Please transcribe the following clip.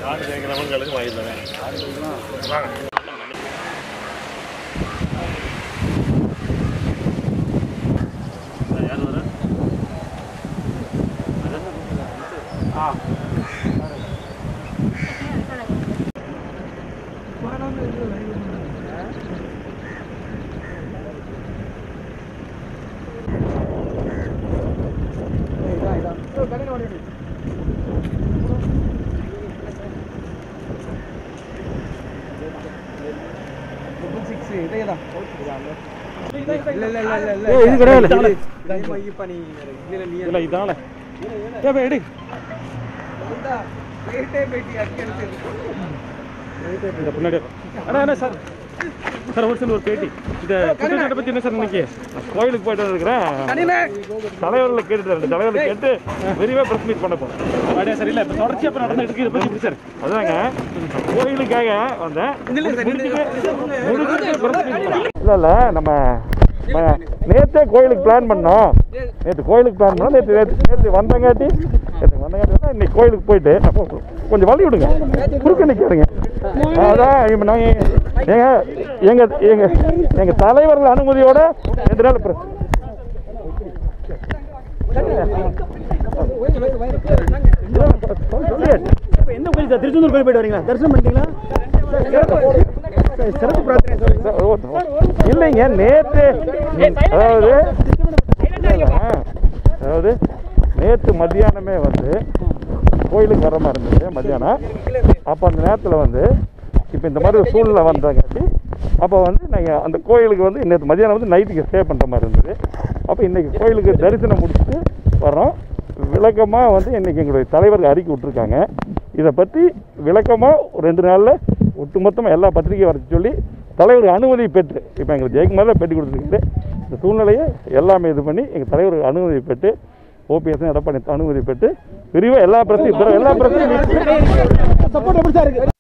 ஆடு கேட்குறவங்களுக்கு வாங்கி தரேன் வாங்க யார் வர ஆ இது கிடையாது இல்லை இதான ஏ எடு இந்த பின்னாடி அண்ணா என்ன சார் சார் ஒரு சில ஒரு பேட்டி இந்த குற்றச்சாட்டை பற்றி என்ன சார் நினைக்க கோயிலுக்கு போயிட்டு வந்துருக்கிறேன் தலைவர்களை கேட்டுட்டு ரெண்டு தலைவர்களை கேட்டு விரிவாக பிரஸ் மீட் பண்ண போகிறேன் அப்படியே சார் இல்லை இப்போ தொடர்ச்சி அப்போ நடந்துட்டு இருக்கு இதை பற்றி எப்படி சார் அதாங்க கோயிலுக்காக வந்தேன் முடிச்சுட்டு பிரஸ் மீட் இல்லை இல்லை நம்ம ம- நேத்தே கோயிலுக்கு பிளான் பண்ணோம் நேற்று கோயிலுக்கு பிளான் பண்ணோம் நேற்று நேற்று நேற்று வந்தங்காட்டி நேற்று வந்தங்காட்டி தான் இன்னைக்கு கோயிலுக்கு போயிட்டு அப்போ கொஞ்சம் வழி விடுங்க குறுக்க நிற்காதுங்க அதான் இப்போ நாங்கள் எங்கள் எங்கள் எங்கள் எங்கள் தலைவர்கள் அனுமதியோட ரெண்டு நாள் பிரஸ் சொல்லியாச்சு எந்த கோயில் சார் திருச்செந்தூர் கோயில் போயிட்டு வரீங்களா தரிசனம் பண்ணிட்டீங்களா சிறப்பு பிரார்த்தனை சொல்லுங்க இல்லைங்க நேற்று அதாவது அதாவது நேற்று மத்தியானமே வந்து கோயிலுக்கு வர மாதிரி இருந்தது மத்தியானம் அப்போ அந்த நேரத்தில் வந்து இப்போ இந்த மாதிரி ஒரு சூழ்நிலை வந்தங்காட்டி அப்போ வந்து நாங்கள் அந்த கோயிலுக்கு வந்து நேற்று மதியானம் வந்து நைட்டுக்கு ஸ்டே பண்ணுற மாதிரி இருந்தது அப்போ இன்றைக்கி கோயிலுக்கு தரிசனம் முடிச்சுட்டு வரோம் விளக்கமாக வந்து இன்றைக்கி எங்களுடைய தலைவர்கள் அறிக்கை விட்டுருக்காங்க இதை பற்றி விளக்கமாக ஒரு ரெண்டு நாளில் ஒட்டுமொத்தமாக எல்லா பத்திரிகையும் வர சொல்லி தலைவர் அனுமதி பெற்று இப்போ எங்களுக்கு ஜெயக்குமார் தான் பேட்டி கொடுத்துருக்காரு இந்த சூழ்நிலையை எல்லாமே இது பண்ணி எங்கள் தலைவர் அனுமதி பெற்று ஓபிஎஸ் எடப்பாடி அனுமதி பெற்று விரிவாக எல்லா பிரச்சனையும் எல்லா பிரச்சனையும் சப்போர்ட் எப்படி சார் இருக்கு